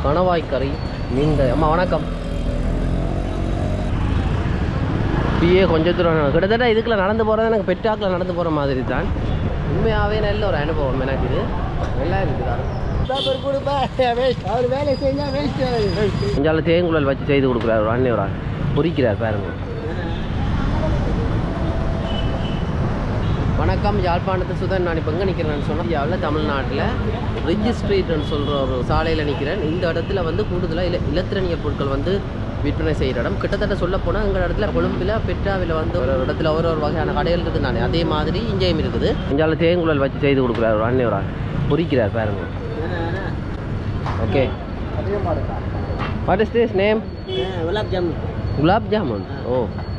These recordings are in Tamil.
கணவாய் கறி மீன் கறி அம்மா வணக்கம் இப்படியே கொஞ்சம் தூரம் நட- கிட்டத்தட்ட இதுக்குள்ள நடந்து போகிறது எனக்கு பெட்டாக்கில் நடந்து போகிற மாதிரி தான் உண்மையாகவே நல்ல ஒரு அனுபவம் எனக்கு இது நல்லா இருக்குதா அவர் வேலை செஞ்சா வேஸ்ட் இஞ்சால தேங்குழல் வச்சு செய்து கொடுக்குறாரு ஒரு அண்ணன் ஒரு ஆள் பொறிக்கிறார் பாருங்க வணக்கம் யாழ்ப்பாணத்து சுதன் நான் இப்போ எங்கே நிற்கிறேன்னு சொன்னால் இந்தியாவில் தமிழ்நாட்டில் ரிஜ் ஸ்ட்ரீட்னு சொல்கிற ஒரு சாலையில் நிற்கிறேன் இந்த இடத்துல வந்து கூடுதலாக இல இலத்திரனிய பொருட்கள் வந்து விற்பனை செய்கிற இடம் கிட்டத்தட்ட சொல்ல போனால் எங்கள் இடத்துல கொழும்பில் பெட்ராவில் வந்து ஒரு இடத்துல ஒரு ஒரு வகையான கடைகள் இருக்குது நானே அதே மாதிரி இங்கேயும் இருக்குது இஞ்சால தேங்குழல் வச்சு செய்து கொடுக்குறாரு ஒரு அண்ணன் ஒரு ஆள் பொறிக்கிறார் பாருங்க ஓகே அதிகமாக இருக்கா what is this name gulab jamun gulab jamun oh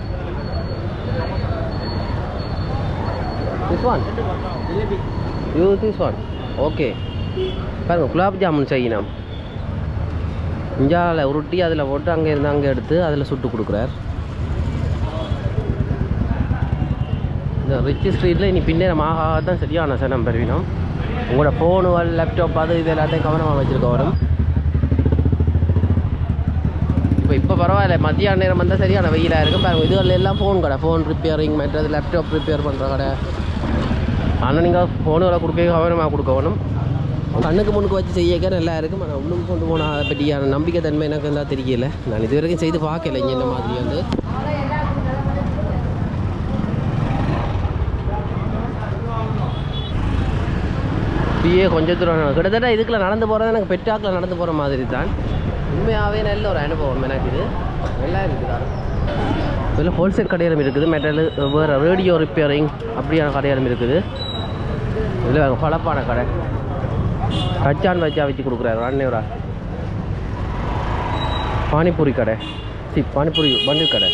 this one jalebi you this one okay பாருங்க குலாப் ஜாமுன் செய்யணும் இஞ்சால உருட்டி அதில் போட்டு அங்கே இருந்து அங்கே எடுத்து அதில் சுட்டு கொடுக்குறார் இந்த ரிச் ஸ்ட்ரீட்டில் இனி பின்னேரம் ஆகா தான் சரியான சனம் பெறுவினோம் உங்களோட ஃபோனு லேப்டாப் அது இது எல்லாத்தையும் கவனமாக வச்சுருக்க வரும் இப்போ இப்போ பரவாயில்ல மத்தியான நேரம் வந்தால் சரியான வெயிலாக இருக்குது பாருங்க இதுகளில் எல்லாம் ஃபோன் கடை ஃபோன் ரிப்பேரிங் மற்றது லேப்டாப் ரிப்பேர் பண்ணுற கடை ஆனால் நீங்கள் ஃபோனுகளை கொடுக்க கவனமாக கொடுக்கணும் கண்ணுக்கு முன்னுக்கு வச்சு செய்யக்க நல்லா இருக்கும் ஆனால் உள்ளுக்கு கொண்டு போனால் அதை பற்றியான நம்பிக்கை தன்மை எனக்கு இருந்தால் தெரியல நான் இது வரைக்கும் செய்து பார்க்கல இங்கே இந்த மாதிரி வந்து இப்படியே கொஞ்சம் தூரம் நட- கிட்டத்தட்ட இதுக்குள்ள நடந்து போகிறது எனக்கு பெட்டாக்கில் நடந்து போகிற மாதிரி தான் உண்மையாகவே நல்ல ஒரு அனுபவம் எனக்கு இது நல்லா இருக்குதா இதில் ஹோல்சேல் கடையிலும் இருக்குது மெட்டல் வேறு ரேடியோ ரிப்பேரிங் அப்படியான கடையிலும் இருக்குது இதில் பழப்பான கடை கச்சான் வச்சா வச்சு கொடுக்குறாரு அன்னையோரா பானிபூரி கடை சி பானிபூரி பண்டில் கடை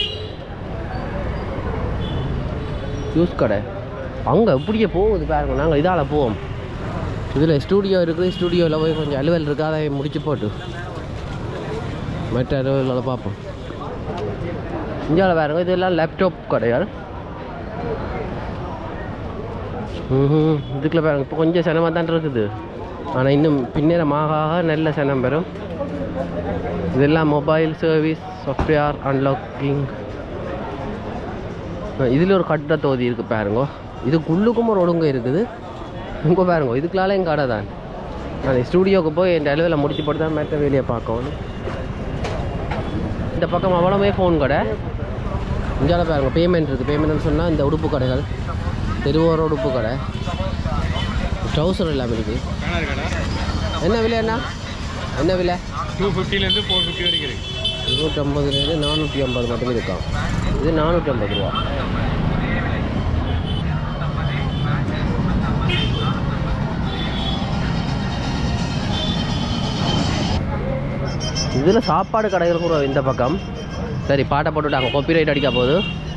ஜூஸ் கடை அங்கே இப்படியே போகுது பாருங்க நாங்கள் இதால் போவோம் இதில் ஸ்டூடியோ இருக்குது ஸ்டூடியோவில் போய் கொஞ்சம் அலுவல் இருக்குது அதை முடிச்சு போட்டு மற்ற அலுவலில் பார்ப்போம் இந்தியாவில் பாருங்க இதெல்லாம் லேப்டாப் கடையால் ம் இதுக்குள்ள பாருங்க இப்போ கொஞ்சம் சிரமம் தான் இருக்குது ஆனால் இன்னும் பின்னேரம் ஆக ஆக நல்ல சினம் பெறும் இதெல்லாம் மொபைல் சர்வீஸ் சாஃப்ட்வேர் அன்லாக்கிங் இதில் ஒரு கட்ட தொகுதி இருக்குது பாருங்க இதுக்குள்ளுக்கும் ஒரு ஒழுங்கு இருக்குது இங்கே பாருங்க இதுக்குள்ளால என் கடை தான் நான் ஸ்டூடியோவுக்கு போய் என் அலுவலில் முடிச்சு போட்டு தான் மற்ற வேலையை பார்க்கணும் இந்த பக்கம் அவ்வளோமே ஃபோன் கடை இந்தியாவில் பாருங்க பேமெண்ட் இருக்குது பேமெண்ட்னு சொன்னால் இந்த உடுப்பு கடைகள் தெருவோர உடுப்பு கடை ட்ரௌசர் எல்லாம் இருக்குது என்ன விலை அண்ணா என்ன விலை டூ ஃபிஃப்டிலேருந்து ஃபோர் ஃபிஃப்டி வரைக்கும் இருக்கு இருநூற்றம்பதுலேருந்து நானூற்றி ஐம்பது மட்டும் இருக்கான் இது நானூற்றி ஐம்பது ரூபா இதில் சாப்பாடு கடைகள் கூட இந்த பக்கம் சரி பாட்டை போட்டுட்டாங்க காப்பி ரைட் அடிக்க போகுது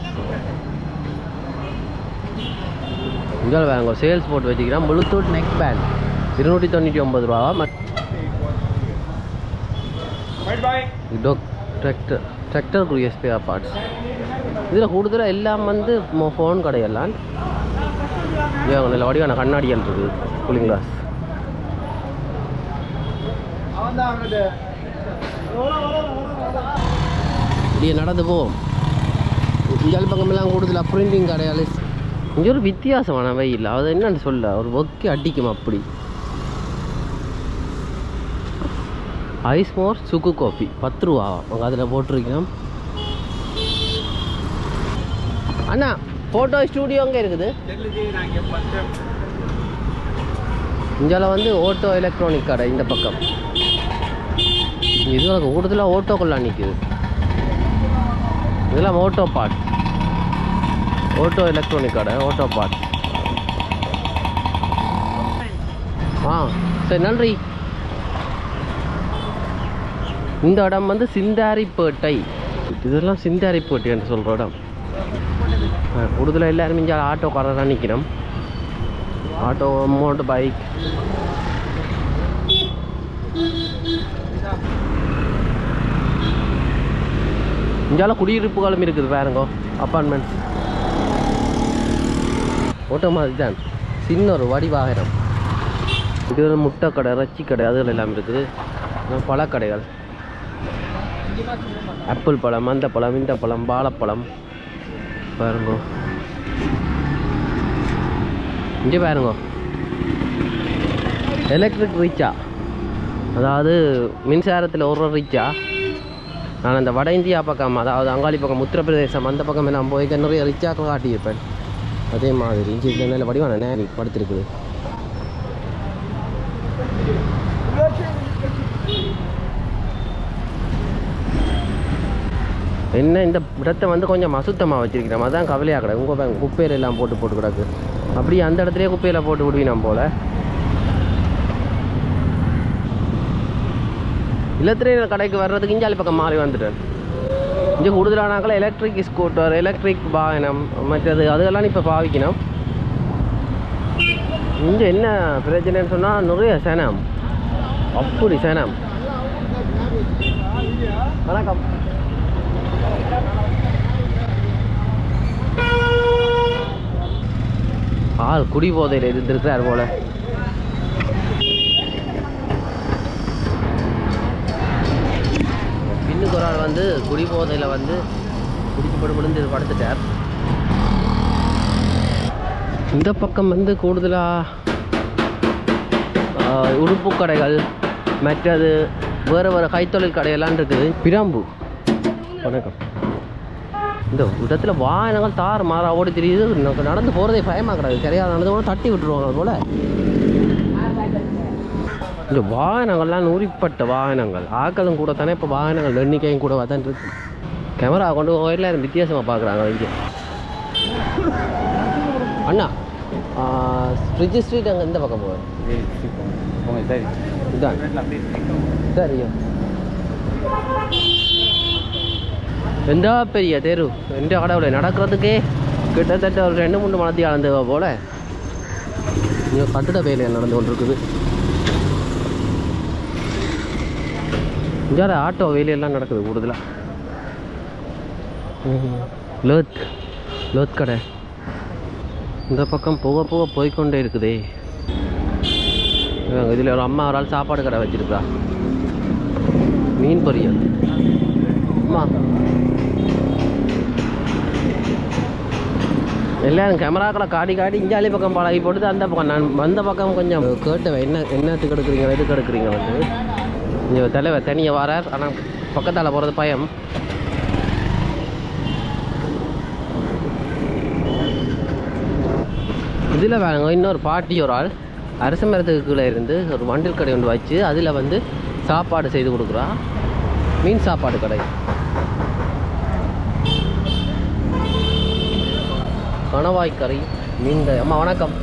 இங்கே வேங்க சேல்ஸ் போட்டு வச்சுக்கிறேன் ப்ளூடூத் நெக் பேண்ட் இருநூற்றி தொண்ணூற்றி ஒம்பது ரூபா மட் பைட் பாய் டொக் டிராக்டர் டிராக்டருக்குரிய ஸ்பேர் பார்ட்ஸ் இதில் கூடுதலாக எல்லாம் வந்து ஃபோன் கடையெல்லாம் இங்கே நல்ல வடிவான கண்ணாடிகள் இருக்குது கூலிங் கிளாஸ் அவன் தான் அவனுக்கு இப்படியே நடந்து போவோம் இங்கே பக்கமெல்லாம் கூடுதலாக பிரிண்டிங் கடையால் இங்கே ஒரு வித்தியாசமான வெயில் அது என்னன்னு சொல்ல ஒரு ஒக்கி அடிக்கும் அப்படி ஐஸ் மோர் சுக்கு காஃபி பத்து ரூபா அவங்க அதில் போட்டிருக்கோம் அண்ணா ஃபோட்டோ ஸ்டூடியோ அங்கே இருக்குது இந்தியாவில் வந்து ஓட்டோ எலக்ட்ரானிக் கடை இந்த பக்கம் இது கூடுதலாக ஓட்டோக்கெல்லாம் நிற்குது இதெல்லாம் ஓட்டோ பார்ட் ஓட்டோ எலக்ட்ரானிக் கடை ஓட்டோ பார்ட் ஆ சரி நன்றி இந்த இடம் வந்து சிந்தாரிப்பேட்டை இதெல்லாம் சிந்தாரிப்பேட்டை என்று சொல்கிற இடம் கூடுதலாக எல்லாரும் இங்கே ஆட்டோக்காரராக நிற்கிறோம் ஆட்டோ மோட்டர் பைக் இங்கால குடியிருப்புகளும் இருக்குது பாருங்க அப்பார்ட்மெண்ட்ஸ் ஓட்டோ மாதிரி தான் சின்ன ஒரு வடிவாகரம் இது ஒரு முட்டை கடை இறைச்சி கடை அதுகள் எல்லாம் இருக்குது அப்புறம் பழக்கடைகள் ஆப்பிள் பழம் அந்த பழம் இந்த பழம் வாழைப்பழம் பாருங்க இங்கே பாருங்க எலக்ட்ரிக் ரீச்சா அதாவது மின்சாரத்தில் ஒரு ரீச்சா நான் அந்த வட இந்தியா பக்கம் அதாவது அங்காளி பக்கம் உத்தரப்பிரதேசம் அந்த பக்கம் எல்லாம் போய் நிறைய ரிச்சாக்கள் காட்டியிருப்பேன் அதே மாதிரி இங்கே நல்ல வடிவான நேரி படுத்திருக்குது என்ன இந்த இடத்த வந்து கொஞ்சம் அசுத்தமாக வச்சிருக்கிறோம் அதான் கவலையாக கிடக்கு உங்கள் குப்பையில எல்லாம் போட்டு போட்டு கிடக்கு அப்படியே அந்த இடத்துலயே குப்பையில் போட்டு விடுவீனாம் போல இல்லத்திரையின கடைக்கு வர்றதுக்கு இஞ்சாலி பக்கம் மாறி வந்துட்டேன் இங்கே கூடுதலானாக்கள் எலக்ட்ரிக் ஸ்கூட்டர் எலக்ட்ரிக் வாகனம் மற்றது அதெல்லாம் இப்போ பாவிக்கணும் இங்கே என்ன பிரச்சனைன்னு சொன்னால் நிறைய சேனம் அப்படி சேனம் வணக்கம் ஆள் குடி போதையில் இருந்திருக்கிறார் போல பின்னுக்கு ஒரு ஆள் வந்து குடி போதையில் வந்து குடிக்கப்பட்டு விழுந்து படுத்துட்டார் இந்த பக்கம் வந்து கூடுதலாக உடுப்பு கடைகள் மற்றது வேறு வேறு கைத்தொழில் கடையெல்லாம் இருக்குது பிராம்பு வணக்கம் இந்த இடத்துல வாகனங்கள் தார் மாறா ஓடி தெரியுது நமக்கு நடந்து போகிறதே பயமாக கிடக்கு கிடையாது நடந்து கூட தட்டி விட்டுருவாங்க அது போல் இந்த வாகனங்கள்லாம் நூறிப்பட்ட வாகனங்கள் ஆக்களும் கூட தானே இப்போ வாகனங்கள் எண்ணிக்கையும் கூட தான் இருக்கு கேமரா கொண்டு போயிடல வித்தியாசமாக பார்க்குறாங்க இங்கே அண்ணா ஃப்ரிட்ஜ் ஸ்ட்ரீட் அங்கே இந்த பக்கம் போவேன் சரி இதான் சரியா எந்த பெரிய தெரு எந்த கடவுளை நடக்கிறதுக்கே கிட்டத்தட்ட ஒரு ரெண்டு மூணு மணத்தி அளந்து போல இங்கே கட்டிட வேலை நடந்து கொண்டிருக்குது இங்கே ஆட்டோ வேலையெல்லாம் நடக்குது கூடுதலாக லோத் லோத் கடை இந்த பக்கம் போக போக போய்க்கொண்டே இருக்குதே இதில் ஒரு அம்மா ஒரு ஆள் சாப்பாடு கடை வச்சிருக்கா மீன் பொரியல் அம்மா எல்லாரும் கேமராக்களை காடி காடி இஞ்சாலி பக்கம் பழகி போட்டு அந்த பக்கம் நான் வந்த பக்கம் கொஞ்சம் கேட்டுவேன் என்ன என்னத்துக்கு எடுக்கிறீங்க எதுக்கு எடுக்கிறீங்க வந்து இங்கே தலைவர் தனியாக வரார் ஆனால் பக்கத்தால் போகிறது பயம் இதில் வேணுங்க இன்னொரு பாட்டி ஒரு ஆள் அரச மரத்துக்கு கீழே இருந்து ஒரு வண்டில் கடை ஒன்று வச்சு அதில் வந்து சாப்பாடு செய்து கொடுக்குறா மீன் சாப்பாடு கடை கணவாய் கறி மீன் கறி அம்மா வணக்கம்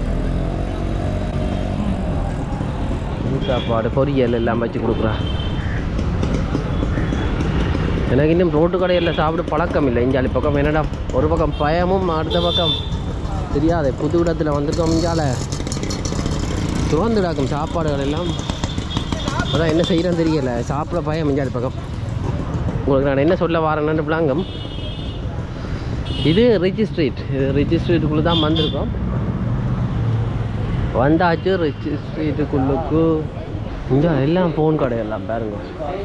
மீன் சாப்பாடு பொரியல் எல்லாம் வச்சு கொடுக்குறா எனக்கு இன்னும் ரோட்டு கடையில் சாப்பிட பழக்கம் இல்லை இஞ்சாலி பக்கம் என்னடா ஒரு பக்கம் பயமும் அடுத்த பக்கம் தெரியாதே புது இடத்துல வந்திருக்கோம் இஞ்சால சுகந்துடாக்கும் சாப்பாடுகள் எல்லாம் அதான் என்ன செய்கிறேன்னு தெரியல சாப்பிட பயம் இஞ்சாலி பக்கம் உங்களுக்கு நான் என்ன சொல்ல வரேன்னு பிளாங்கம் இது ரிச் ஸ்ட்ரீட் இது ரிச் ஸ்ட்ரீட்டுக்குள்ளே தான் வந்திருக்கோம் வந்தாச்சு ரிச் ஸ்ட்ரீட்டுக்குள்ளுக்கு இங்கே எல்லாம் ஃபோன் கடையெல்லாம் பாருங்க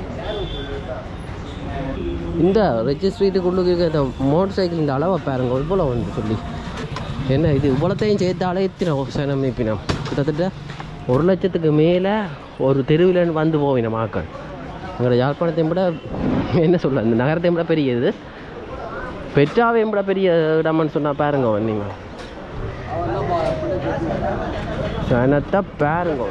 இந்த ரிச் ஸ்ட்ரீட்டுக்குள்ளுக்கு இருக்க இந்த மோட்டர் சைக்கிள் இந்த அளவை பாருங்க இவ்வளோ வந்து சொல்லி என்ன இது இவ்வளோத்தையும் சேர்த்தாலே எத்தனை சனம் இப்பினம் கிட்டத்தட்ட ஒரு லட்சத்துக்கு மேலே ஒரு தெருவில் வந்து போவினம் ஆக்கள் எங்களோட யாழ்ப்பாணத்தையும் விட என்ன சொல்ல இந்த நகரத்தையும் விட பெரிய இது பெற்றாவையும் விட பெரிய இடம்னு சொன்னால் பாருங்க நீங்கள் சனத்தை பாருங்க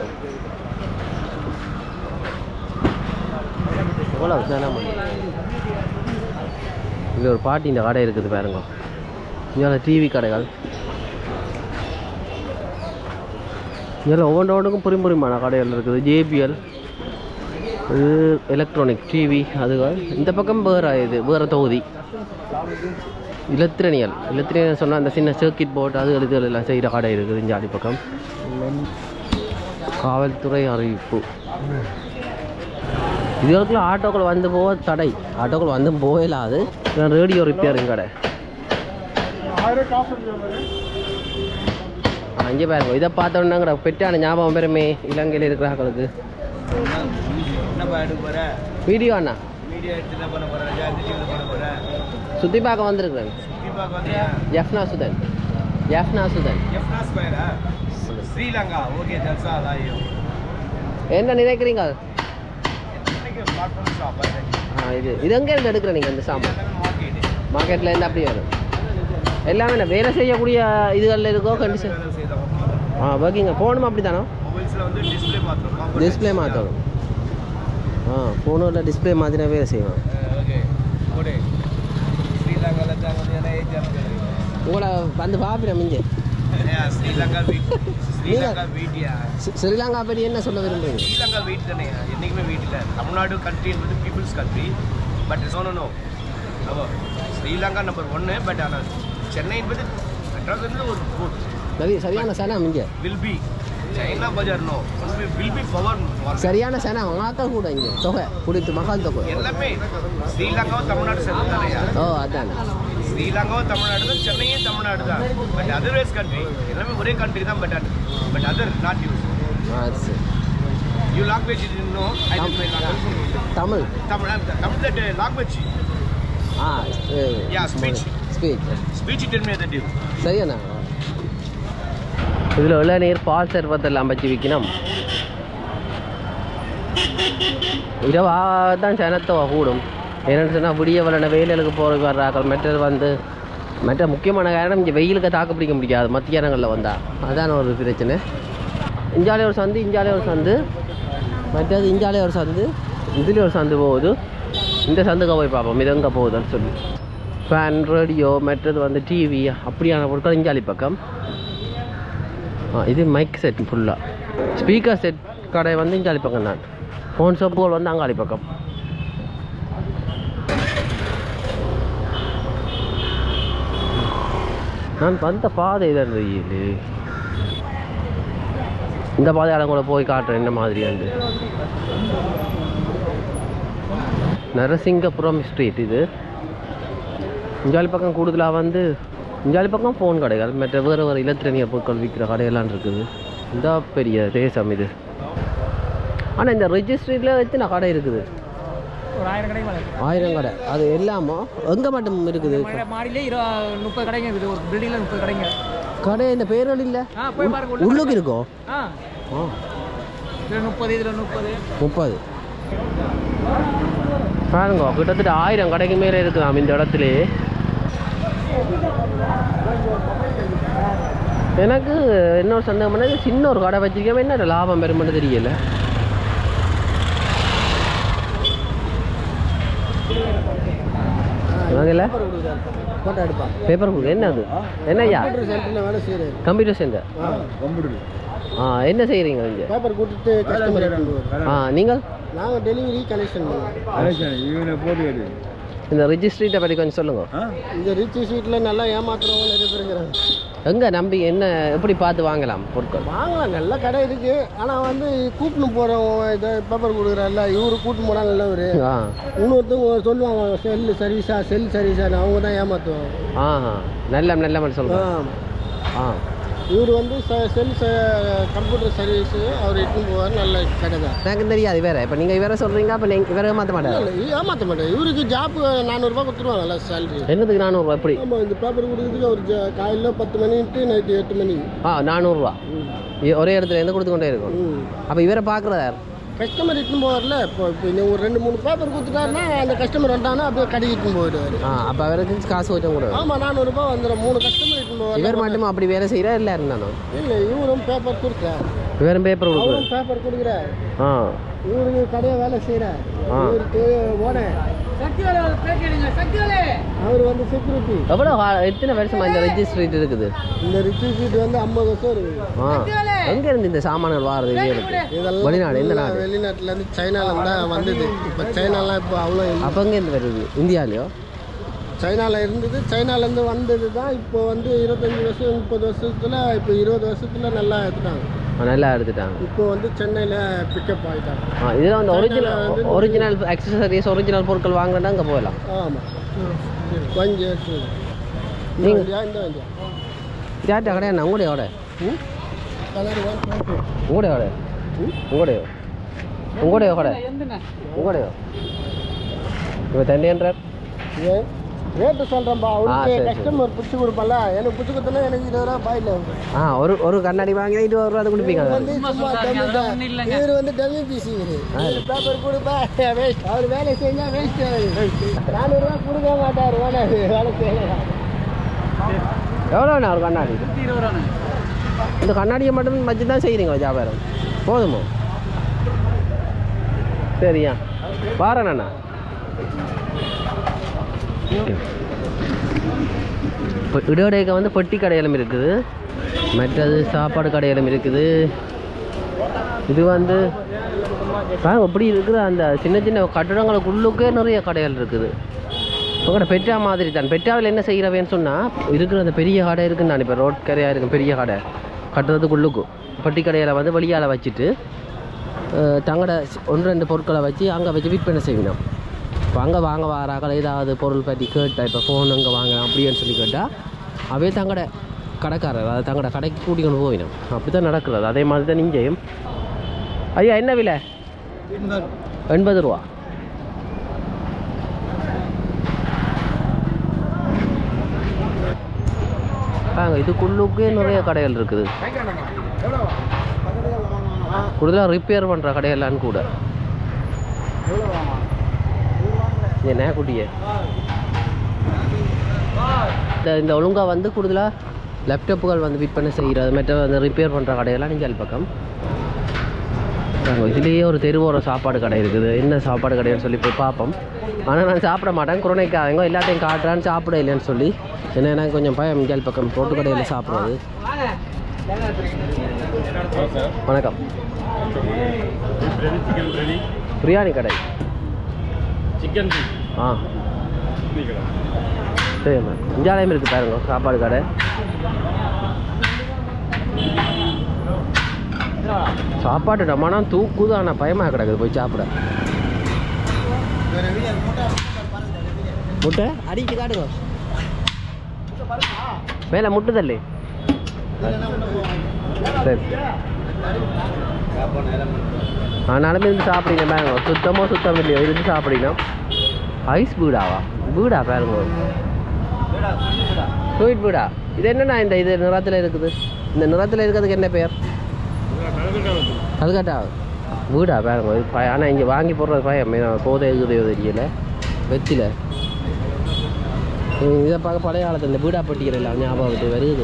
எவ்வளோ சனம் இது ஒரு பாட்டி இந்த கடை இருக்குது பாருங்க இங்கே டிவி கடைகள் இதில் ஒவ்வொன்று ஒன்றுக்கும் புரியும் புரியுமான கடைகள் இருக்குது ஜேபிஎல் இது எலக்ட்ரானிக் டிவி அதுகள் இந்த பக்கம் வேறு இது வேறு தொகுதி இலத்திரனியல் இலத்திரனியல் சொன்னால் அந்த சின்ன சர்க்கிட் போர்டு அது இதுகள் எல்லாம் செய்கிற கடை இருக்குது இஞ்சாடி பக்கம் காவல்துறை அறிவிப்பு இதுகளுக்குள்ள ஆட்டோக்கள் வந்து போக தடை ஆட்டோக்கள் வந்து போகலாது ரேடியோ ரிப்பேரிங் கடை அங்கே பாருங்க இதை பார்த்தோன்னாங்கடா பெற்றான ஞாபகம் பெருமே இலங்கையில் இருக்கிறாங்களுக்கு எடுக்க போகிறேன் வீடியோ அண்ணா வீடியோ எடுத்து தான் பண்ண போகிறேன் ஜாதி டிவியில் பண்ண போகிறேன் சுற்றி பார்க்க வந்திருக்கிறேன் தீபாக்கு வந்து யஃப்னா சுதன் யஃப்னா சுதன் எஃப்னா ஸ்கொயரா ஸ்ரீலங்கா ஓகே தட்ஸ் ஆல் ஐயோ என்ன நினைக்கிறீங்க இன்னைக்கு பிளாட்ஃபார்ம் ஷாப் ஆ இது இது எங்கே இருந்து எடுக்கிற நீங்கள் இந்த சாமான் மார்க்கெட் மார்க்கெட்டில் இருந்து அப்படியே வரும் எல்லாமே என்ன வேலை செய்யக்கூடிய இதுகளில் இருக்கோ கண்டிஷன் ஆ ஒர்க்கிங்க ஃபோனும் அப்படி தானோ மொபைல்ஸில் வந்து டிஸ்ப்ளே மாற்றணும் டிஸ்பிளே மாற்றணும் ஆ ஃபோனோட டிஸ்பிளே மாற்றினா வேலை செய்வோம் ஓகே ஓடே ஸ்ரீலங்காவில் தான் வந்து என்ன ஏஜ் உங்களை வந்து பார்ப்பிட மிஞ்சு ஸ்ரீலங்கா வீட் ஸ்ரீலங்கா வீட்டியா ஸ்ரீ- ஸ்ரீலங்கா பற்றி என்ன சொல்ல விரும்புறீங்க ஸ்ரீலங்கா வீட் தானே என்றைக்குமே வீட் இல்லை தமிழ்நாடு கண்ட்ரி என்பது பீப்புள்ஸ் கண்ட்ரி பட் சோனோ அப்போ ஸ்ரீலங்கா நம்பர் ஒன்று பட் ஆனால் சென்னை என்பது மெட்ராஸ் என்பது ஒரு ஃபுட் சரி சரியான சனா மிஞ்ச வில் பி சைனா பஜார் நோ வில் பி பவர் சரியான சனா வாக்கள் கூட இங்கே தொகை குடித்து மகால் தொகை எல்லாமே ஸ்ரீலங்காவும் தமிழ்நாடு சேர்ந்து தானேயா ஓ அதான் ஸ்ரீலங்காவும் தமிழ்நாடு தான் சென்னையும் தமிழ்நாடு தான் பட் அதர்வைஸ் கண்ட்ரி எல்லாமே ஒரே கண்ட்ரி தான் but but other not use ஆ சரி you language no I don't my language Tamil Tamil Tamil that language ஆ Yeah, speech. Speech speech tell me that you சரியாண்ணா இதில் இளநீர் பால் சர்பத்தெல்லாம் வச்சு விற்கணும் இரவா தான் சனத்தவ கூடும் என்னென்னு சொன்னால் விடிய வளன வெயிலுக்கு போகிறதுக்கு வர்றாக்கள் மற்றது வந்து மற்ற முக்கியமான காரணம் இங்கே வெயிலுக்கு தாக்கு பிடிக்க முடியாது மத்தியானங்களில் வந்தால் அதான ஒரு பிரச்சனை இஞ்சாலே ஒரு சந்து இஞ்சாலே ஒரு சந்து மற்றது இஞ்சாலே ஒரு சந்து இதுலேயும் ஒரு சந்து போகுது இந்த சந்துக்கு போய் பார்ப்போம் இது எங்கே போகுதுன்னு சொல்லி ஃபேன் ரேடியோ மற்றது வந்து டிவி அப்படியான பொருட்கள் இஞ்சாலி பக்கம் ஆ இது மைக் செட் ஃபுல்லாக ஸ்பீக்கர் செட் கடை வந்து இஞ்சாலி பக்கம் தான் ஃபோன் ஷாப்புகள் வந்து அங்காளி பக்கம் நான் வந்த பாதை இதான் இருந்தது இந்த பாதையால கூட போய் காட்டுறேன் என்ன மாதிரி வந்து நரசிங்கபுரம் ஸ்ட்ரீட் இது இஞ்சாலி பக்கம் கூடுதலாக வந்து இஞ்சாலி பக்கம் ஃபோன் கடைகள் மற்ற வேறு வேறு இலத்திரனிய பொருட்கள் விற்கிற கடையெல்லாம் இருக்குது இந்த பெரிய தேசம் இது ஆனால் இந்த ரெஜிஸ்ட்ரியில் எத்தனை கடை இருக்குது ஒரு ஆயிரம் கடை மேலே ஆயிரம் கடை அது எல்லாமோ எங்கே மட்டும் இருக்குது மாடியிலே இரு முப்பது கடைங்க இருக்குது ஒரு பில்டிங்கில் முப்பது கடைங்க கடை இந்த பேரோடு இல்லை ஆ போய் பாருங்க உள்ள உள்ளுக்கு இருக்கும் ஆ ஆ இதில் முப்பது இதில் முப்பது முப்பது பாருங்க கிட்டத்தட்ட ஆயிரம் கடைக்கு மேலே இருக்கலாம் இந்த இடத்துல எனக்கு இன்னொரு சந்தேகம் பண்ணது சின்ன ஒரு கடை வச்சிருக்கேன் என்ன லாபம் பெருமென்னு தெரியல வாங்கல ஃபோட்டோ எடுப்பான் பேப்பர் கொடுக்க என்ன அது என்ன ஐயா சென்டரில் வேலை செய்கிறேன் கம்ப்யூட்டர் சென்டர் கம்ப்யூட்டர் ஆ என்ன செய்கிறீங்க இங்கே பேப்பர் கொடுத்துட்டு கஸ்டமர் ஆ நீங்கள் நாங்கள் டெலிவரி கலெக்ஷன் பண்ணுவோம் இவனை போட்டு எடு இந்த ரிஜிஸ்ட்ரீட்டை பற்றி கொஞ்சம் சொல்லுங்கள் இந்த ரிச் ஸ்வீட்டில் நல்லா ஏமாத்துறவங்க நிறைய பேர் இருக்கிறாங்க எங்கே நம்பி என்ன எப்படி பார்த்து வாங்கலாம் பொருட்கள் வாங்கலாம் நல்ல கடை இருக்கு ஆனால் வந்து கூட்டின்னு போகிறவங்க இதை பேப்பர் கொடுக்குறாருல இவரு கூட்டின்னு போனால் நல்லவர் ஆ இன்னொருத்தவங்க சொல்லுவாங்க செல் சர்வீஸா செல் சர்வீஸான்னு அவங்க தான் ஏமாற்றுவாங்க ஆஹா நல்ல நல்ல மாதிரி சொல்லுங்கள் ஆ இவர் வந்து செல் கம்ப்யூட்டர் சர்வீஸு அவர் இட்டுன்னு போவார் நல்ல கடை தான் எனக்கு தெரியாது வேற இப்போ நீங்கள் வேற சொல்கிறீங்க அப்போ நீங்கள் வேற மாற்ற மாட்டாங்க இல்லை, ஏமாத்த மாட்டேன் இவருக்கு ஜாப் நானூறுரூவா கொடுத்துருவாங்க நல்லா சேலரி என்னதுக்கு நானூறுரூவா எப்படி ஆமாம் இந்த பேப்பர் கொடுக்குறதுக்கு அவர் ஜ- காலையில பத்து மணிட்டு நைட்டு எட்டு மணி ஆ நானூறுரூவா ஒரே இடத்துல இருந்து கொடுத்து கொண்டே இருக்கும் ம் அப்போ இவரை பார்க்குறதா கஸ்டமர் இட்டுன்னு போவார்ல இப்போ இப்போ நீ ஒரு ரெண்டு மூணு பேப்பர் கொடுத்துட்டாருன்னா அந்த கஸ்டமர் வந்தாங்கன்னா அப்படியே கடைக்கு இட்டுன்னு போயிடுவார் ஆ அப்போ அவருக்கு காசு கொஞ்சம் கூட ஆமாம் நானூறுரூபா வந்துடும் மூணு கஸ்டமர் இட்டுன்னு போவார் இவர் மட்டும் அப்படி வேலை செய்கிறா இல்லை இருந்தாலும் இல்லை இவரும் பேப்பர் கொடுக்குறார் இவரும் பேப்பர் கொடுக்குறது அவரும் பேப்பர் கொடுக்குறார் ஆ இவருக்கு கடையை வேலை செய்கிறார் ஆ. இவருக்கு ஓனர் சக்தி வேலை பேட்டி எடுங்க சக்தி வேலை அவர் வந்து செக்யூரிட்டி எவ்வளோ கா- எத்தனை வருஷமா இந்த ரெஜிஸ்ட்ரேட் இருக்குது இந்த ரிச்சி சீட் வந்து ஐம்பது வருஷம் இருக்குது ஆ எங்கே இருந்து இந்த சாமான்கள் வாரது இவருக்கு இதெல்லாம் வெளிநாடு எந்த நாடு வெளிநாட்டுலேருந்து சைனாலேருந்து தான் வந்தது இப்போ சைனாலாம் இப்போ அவ்வளோ இல்லை அப்போ எங்கேருந்து வருது இந்தியாலையோ சைனாவில் இருந்தது சைனாலேருந்து வந்தது தான் இப்போ வந்து இருபத்தஞ்சி வருஷம் முப்பது வருஷத்தில் இப்போ இருபது வருஷத்தில் நல்லா எடுத்துட்டாங்க ஆ, நல்லா எடுத்துட்டாங்க இப்போ வந்து சென்னையில் பிக்கப் ஆகிட்டாங்க ஆ இதில் வந்து ஒரிஜினல் ஒரிஜினல் அக்சசரிஸ் ஒரிஜினல் பொருட்கள் வாங்கினா அங்கே போகலாம் ஆமாம் வஞ்சி எடுத்து இந்த நீங்க- வண்டியா இந்த வண்டியா யார்கிட்ட கிடையாது உங்களுடைய ஓட ம் கலர் ஒன் டுவெண்ட்டி உங்களுடைய ஓட உங்களுடைய உங்களுடைய கடை உங்களுடைய இப்போ தண்டியன்றார் ஏன் ரேட்டு சொல்கிறேன்ப்பா ஆ, அவனுக்கு சரி, சரி. கஸ்டமர் பிடிச்சி கொடுப்பல எனக்கு பிடிச்சி கொடுத்தனா எனக்கு இருபது ரூபா பாயில் ஆ ஒரு ஒரு கண்ணாடி வாங்கினா இருபது ரூபா கொடுப்பீங்க வந்து சும்மா டம்மி தான் இவர் வந்து டம்மி பீஸ் இவரு இவர் பேப்பர் கொடுப்பா வேஸ்ட் அவர் வேலை செஞ்சா வேஸ்ட் நானூறுரூவா கொடுக்க மாட்டார் ஓனர் வேலை செய்யலாம் எவ்வளோண்ணா ஒரு கண்ணாடி இருபது ரூபாண்ணே இந்த கண்ணாடியை மட்டும் வச்சு தான் செய்கிறீங்க வியாபாரம் போதுமோ சரியா பாருண்ணா இப்போ இடையிடைக்க வந்து பெட்டி கடையிலும் இருக்குது மற்றது சாப்பாடு கடையிலும் இருக்குது இது வந்து பாருங்க இப்படி இருக்கிற அந்த சின்ன சின்ன கட்டடங்களுக்குள்ளுக்கே நிறைய கடைகள் இருக்குது உங்களோட பெட்ரா மாதிரி தான் பெட்ராவில் என்ன செய்கிறவேன்னு சொன்னால் இருக்கிற அந்த பெரிய கடை இருக்குன்னு நான் இப்போ ரோட் கரையாக இருக்கும் பெரிய கடை கட்டுறதுக்குள்ளுக்கும் பெட்டி கடையில் வந்து வெளியால் வச்சுட்டு அஹ், தங்களோட ஒன்று ரெண்டு பொருட்களை வச்சு அங்கே வச்சு விற்பனை செய்யணும் இப்போ அங்கே வாங்க வாராக்கள் ஏதாவது பொருள் பற்றி கேட்டால் இப்போ ஃபோன் அங்கே வாங்கலாம் அப்படின்னு சொல்லி கேட்டால் அவே தங்களோட கடைக்காரர் அதை தங்களோட கடைக்கு கூட்டி கொண்டு போயிடும் அப்படி தான் நடக்கிறது அதே மாதிரி தான் இங்கேயும் ஐயா என்ன விலை எண்பது ரூபா பாருங்க இதுக்குள்ளுக்கே நிறைய கடைகள் இருக்குது கூடுதலாக ரிப்பேர் பண்ணுற கடையெல்லாம் கூட என்ன குட்டியே இந்த இந்த ஒழுங்கா வந்து கூடுதலாக லேப்டாப்புகள் வந்து விற்பனை செய்கிறது மற்ற அந்த ரிப்பேர் பண்ணுற கடையெல்லாம் நீங்கள் பக்கம் பாருங்க, இதுலேயே ஒரு தெருவோர சாப்பாடு கடை இருக்குது என்ன சாப்பாடு கடைன்னு சொல்லி போய் பார்ப்போம் ஆனால் நான் சாப்பிட மாட்டேன் குரோனைக்காக எல்லாத்தையும் காட்டுறான்னு சாப்பிட இல்லைன்னு சொல்லி ஏன்னா எனக்கு கொஞ்சம் பயம் இஞ்சால் பக்கம் ரோட்டு கடையில் சாப்பிட்றது வணக்கம் பிரியாணி கடை சிக்கன் ஆ சரி மேம் இந்தியாலயம் இருக்குது பாருங்க சாப்பாடு கடை சாப்பாடு டமானா தூக்குது ஆனால் பயமாக கிடக்குது போய் சாப்பிட முட்டை அடிச்சு காட்டுங்க மேலே முட்டு தள்ளி சரி ஆனாலும் இருந்து சாப்பிடுங்க பாருங்க சுத்தமோ சுத்தம் இல்லையோ இருந்து சாப்பிடுங்க ஐஸ் வீடாவா வீடா பாருங்க ஸ்வீட் வீடா இது என்னண்ணா இந்த இது நிறத்தில் இருக்குது இந்த நிறத்தில் இருக்கிறதுக்கு என்ன பேர் கல்கட்டா வீடா பாருங்க இது பய ஆனால் இங்கே வாங்கி போடுறது பயம் ஏன்னா போதை இருக்குதையோ தெரியல வெத்தில ம், இதை பார்க்க பழைய காலத்தில் இந்த வீடா பட்டிக்கிறல ஞாபகம் வருது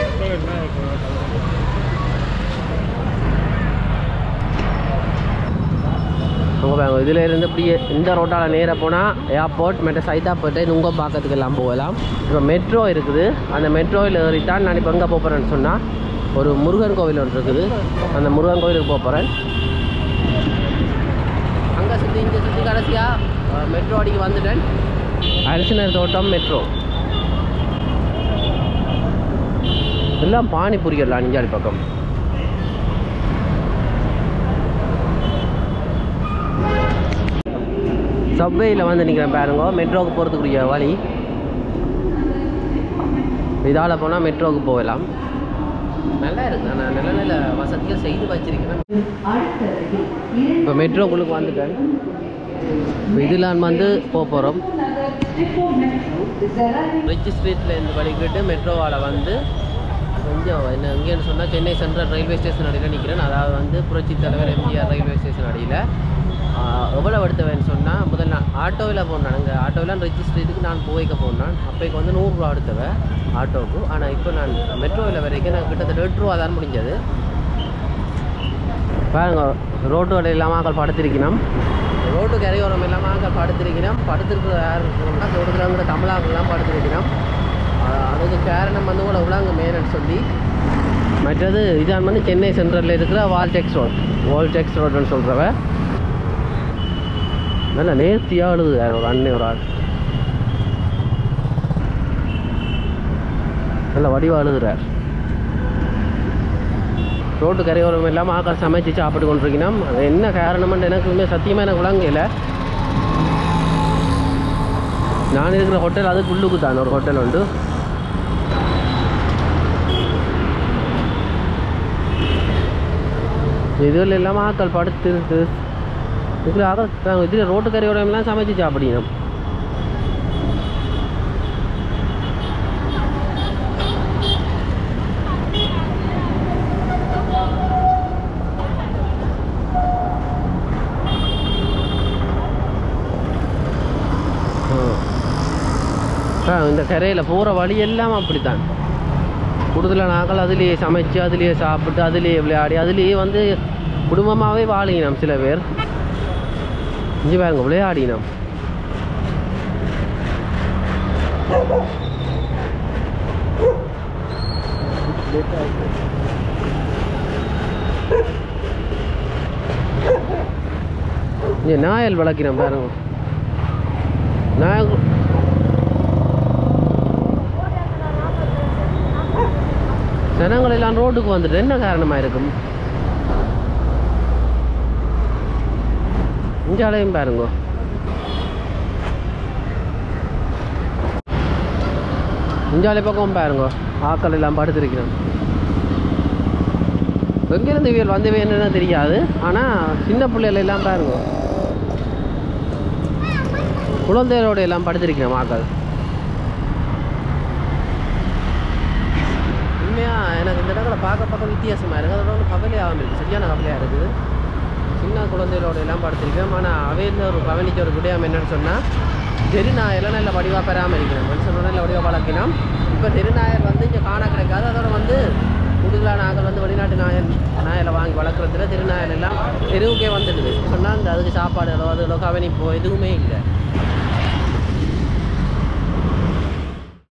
அங்கே பாருங்க இதில் இருந்து இப்படியே இந்த ரோட்டால் நேராக போனால் ஏர்போர்ட் மற்ற சைதாப்பேட்டை நுங்கம் பார்க்கறதுக்கு எல்லாம் போகலாம் இப்போ மெட்ரோ இருக்குது அந்த மெட்ரோவில் ஏறித்தான் நான் இப்போ எங்கே போகிறேன்னு சொன்னால் ஒரு முருகன் கோவில் ஒன்று இருக்குது அந்த முருகன் கோவிலுக்கு போகிறேன் அங்கே சுற்றி இங்கே சுற்றி கடைசியாக மெட்ரோ அடிக்கு வந்துட்டேன் அரசினர் தோட்டம் மெட்ரோ எல்லாம் பானிபூரிகள் அஞ்சாடி பக்கம் சப்வேயில் வந்து நிற்கிறேன் பாருங்க மெட்ரோவுக்கு போகிறதுக்குரிய வழி இதால் போனால் மெட்ரோவுக்கு போகலாம் நல்லா இருக்கு நான் நல்ல நல்ல வசதியாக செய்து வச்சிருக்கிறேன் இப்போ மெட்ரோக்குள்ளுக்கு வந்துட்டேன் இப்போ இதில் நான் வந்து போக போகிறோம் ரிச் ஸ்ட்ரீட்டில் இருந்து வழிகிட்டு மெட்ரோவால் வந்து கொஞ்சம் என்ன எங்கேன்னு சொன்னால் சென்னை சென்ட்ரல் ரயில்வே ஸ்டேஷன் அடியில் நிற்கிறேன் அதாவது வந்து புரட்சி தலைவர் எம்ஜிஆர் ரயில்வே ஸ்டேஷன் அடியில் எவ்வளோ எடுத்தவேன்னு சொன்னால் முதல்ல நான் ஆட்டோவில் போனேன் அங்கே ஆட்டோவில் ரிச் ஸ்ட்ரீட்டுக்கு நான் போய்க்க போனேன் அப்போக்கு வந்து நூறுரூவா எடுத்தவன் ஆட்டோவுக்கு ஆனால் இப்போ நான் மெட்ரோவில் வரைக்கும் நான் கிட்டத்தட்ட எட்டு ரூபா தான் முடிஞ்சது பாருங்க ரோட்டு கடை இல்லாமல் ஆக்கள் படுத்திருக்கணும் ரோட்டு கரையோரம் இல்லாமல் ஆக்கள் படுத்திருக்கணும் படுத்திருக்கிற யார் இருக்கணும்னா தோட்டத்தில் தமிழாக்கள்லாம் படுத்திருக்கணும் ஆஹ் அதுக்கு காரணம் வந்து கூட உலங்க மேனன்னு சொல்லி மற்றது இதான் வந்து சென்னை சென்ட்ரலில் இருக்கிற வால்டெக்ஸ் ரோட் வால்டெக்ஸ் ரோடுன்னு சொல்கிறவ நல்லா நேர்த்தியாக அழுது ஒரு அண்ணன் ஒரு ஆள் நல்ல வடிவாக அழுகுறார் ரோட்டு கரையோரம் இல்லாமல் ஆக்கள் சமைச்சு சாப்பிட்டு கொண்டிருக்கணும் அது என்ன காரணம்னு எனக்கு உண்மை சத்தியமாக எனக்கு விளங்கல நான் இருக்கிற ஹோட்டல் அது உள்ளுக்கு தான் ஒரு ஹோட்டல் உண்டு இதுல இல்லாமல் ஆக்கள் படுத்து இருக்கு இதில் ஆக இதில் ரோட்டு கரையோடலாம் சமைச்சு சாப்பிடணும் ஆ இந்த கரையில் போகிற வழி எல்லாம் அப்படித்தான் கூடுதலாக நாங்கள் அதுலேயே சமைச்சு அதுலேயே சாப்பிட்டு அதுலேயே விளையாடி அதுலேயே வந்து குடும்பமாகவே வாழினோம் சில பேர் இங்கே பாருங்க விளையாடினோம் இங்கே நாயல் வளர்க்கிறோம் பாருங்க நாயல் ஜனங்கள் எல்லாம் ரோட்டுக்கு வந்துட்டு என்ன காரணமாக இருக்கும் இஞ்சாலையும் பாருங்க இஞ்சாலை பக்கம் பாருங்க ஆக்கள் எல்லாம் படுத்திருக்கிறோம் எங்கேருந்து இவியல் வந்தவை என்னன்னு தெரியாது ஆனால் சின்ன பிள்ளைகள் எல்லாம் பாருங்க குழந்தைகளோட எல்லாம் படுத்திருக்கிறோம் ஆக்கள் உண்மையாக எனக்கு இந்த இடத்துல பார்க்க பார்க்க வித்தியாசமாக இருக்குது அதோட ஒன்று கவலையாகவும் இருக்குது சரியான கவலையாக இருக்குது சின்ன குழந்தைகளோட எல்லாம் படுத்திருக்கேன் ஆனால் அவையில் ஒரு கவனிக்க ஒரு விடயம் என்னன்னு சொன்னால் தெருநாயெல்லாம் நல்ல வடிவாக பெறாமல் இருக்கிறேன் மனுஷனோட நல்ல வடிவாக வளர்க்கலாம் இப்போ தெருநாயர் வந்து இங்கே காண கிடைக்காது அதோட வந்து கூடுதலாக நாங்கள் வந்து வெளிநாட்டு நாயன் நாயலை வாங்கி வளர்க்குறதுல திருநாயல் எல்லாம் தெருவுக்கே வந்துடுது சொன்னால் அந்த அதுக்கு சாப்பாடு அளவு அதோ கவனிப்போ எதுவுமே இல்லை